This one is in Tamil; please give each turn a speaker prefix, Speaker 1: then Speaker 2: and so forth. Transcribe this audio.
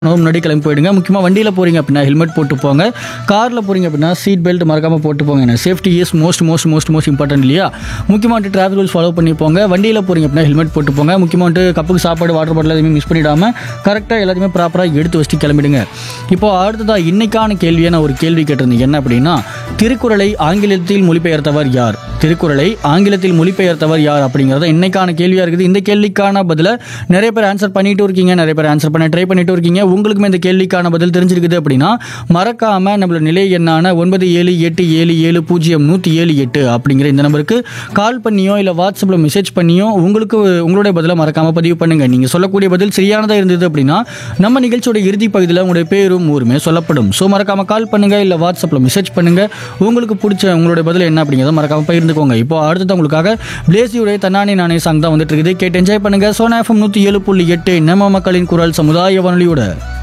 Speaker 1: முன்னாடி கிளம்பி போயிடுங்க முக்கியமாக வண்டியில் போகிறீங்க அப்படின்னா ஹெல்மெட் போட்டு போங்க காரில் போகிறீங்க அப்படின்னா சீட் பெல்ட் மறக்காமல் போட்டு போங்க safety is most most most most important இல்லையா முக்கியமாக வந்துட்டு டிராஃபிக் ரூல்ஸ் ஃபாலோ பண்ணி போங்க வண்டியில் போகிறீங்க அப்படின்னா ஹெல்மெட் போட்டு போங்க முக்கியமாக வந்துட்டு கப்புக்கு சாப்பாடு வாட்டர் பாட்டில் எதுவுமே மிஸ் பண்ணிடாமல் கரெக்டாக எல்லாத்தையுமே ப்ராப்பராக எடுத்து வச்சுட்டு கிளம்பிடுங்க இப்போ அடுத்ததாக இன்னைக்கான கேள்வியை நான் ஒரு கேள்வி கேட்டிருந்தேன் என்ன அப்படின்னா திருக்குறளை ஆங்கிலத்தில் மொழிபெயர்த்தவர் யார் திருக்குறளை ஆங்கிலத்தில் மொழிபெயர்த்தவர் யார் அப்படிங்கிறத இன்னைக்கான கேள்வியாக இருக்குது இந்த கேள்விக்கான பதிலை நிறைய பேர் ஆன்சர் பண்ணிட்டு இருக்கீங்க நிறைய பேர் ஆன்சர் பண்ண ட்ரை பண்ணிட்டு இருக்கீங்க உங்களுக்குமே இந்த கேள்விக்கான பதில் தெரிஞ்சிருக்குது அப்படின்னா மறக்காம நம்மளோட நிலை எண்ணான ஒன்பது ஏழு எட்டு ஏழு ஏழு பூஜ்ஜியம் நூற்றி ஏழு எட்டு அப்படிங்கிற இந்த நம்பருக்கு கால் பண்ணியோ இல்லை வாட்ஸ்அப்பில் மெசேஜ் பண்ணியோ உங்களுக்கு உங்களுடைய பதிலை மறக்காம பதிவு பண்ணுங்க நீங்கள் சொல்லக்கூடிய பதில் சரியானதாக இருந்தது அப்படின்னா நம்ம நிகழ்ச்சியோட இறுதி பகுதியில் உங்களுடைய பேரும் ஊருமே சொல்லப்படும் ஸோ மறக்காம கால் பண்ணுங்க இல்லை வாட்ஸ்அப்பில் மெசேஜ் பண்ணுங்க உங்களுக்கு பிடிச்ச உங்களுடைய பதில் என்ன அப்படிங்கிறத மறக்காம பகிர்ந்துக்கோங்க இப்போ அடுத்தது உங்களுக்காக பிளேசியுடைய தன்னானே நானே சாங் தான் வந்துட்டு இருக்குது கேட்டு என்ஜாய் பண்ணுங்க சோனா எஃப்எம் நூற்றி ஏழு புள்ளி எட்டு நம்ம மக்களின் குரல் சமுதாய வானொலியோட